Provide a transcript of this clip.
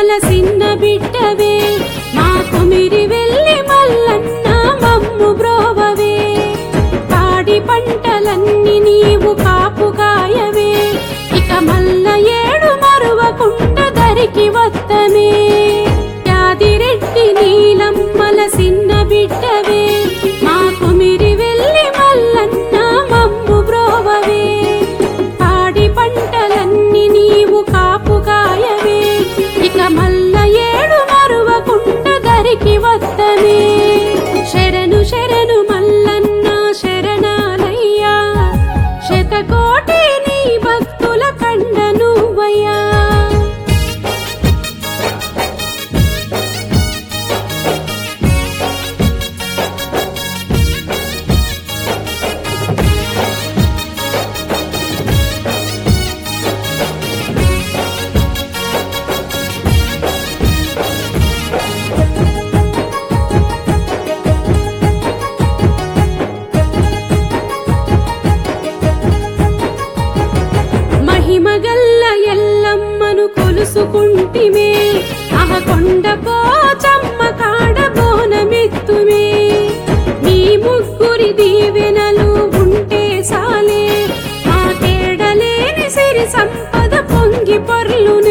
నీలమ్మల సిన్న బిడ్డవే మా కుమిరి వెళ్ళి మల్లన్న మమ్ము బ్రోవవే పాడి పంటలన్నీ నీవు కాపుగాయవే ఇక మల్ల ఏడు మరువకుండ దరికి వత్తమే యాదిరెడ్డి నీలమ్మల సిన్న బిడ్డవే మా కుమిరి వెళ్ళి మల్లన్న మమ్ము బ్రోవవే పాడి పంటలన్నీ నీవు కాపుగాయవే ఇక మల్ల ఏడు మరువకుండ దరికి వత్తనే శరణు శరణు మల్లన్న శరణాలయ్యా శతకోటి నీ భక్తుల కండ నువ్వయ్యా మహిమగల్ల ఎల్లమ్మను కొలుసుకుంటిమే అహ కొండ పోచమ్మ కాడ బోనమెత్తుమే నీ ముగ్గురి దీవెనలు ఉంటే సాలే మా తేడలేని సిరి సంపద పొంగి పొర్లు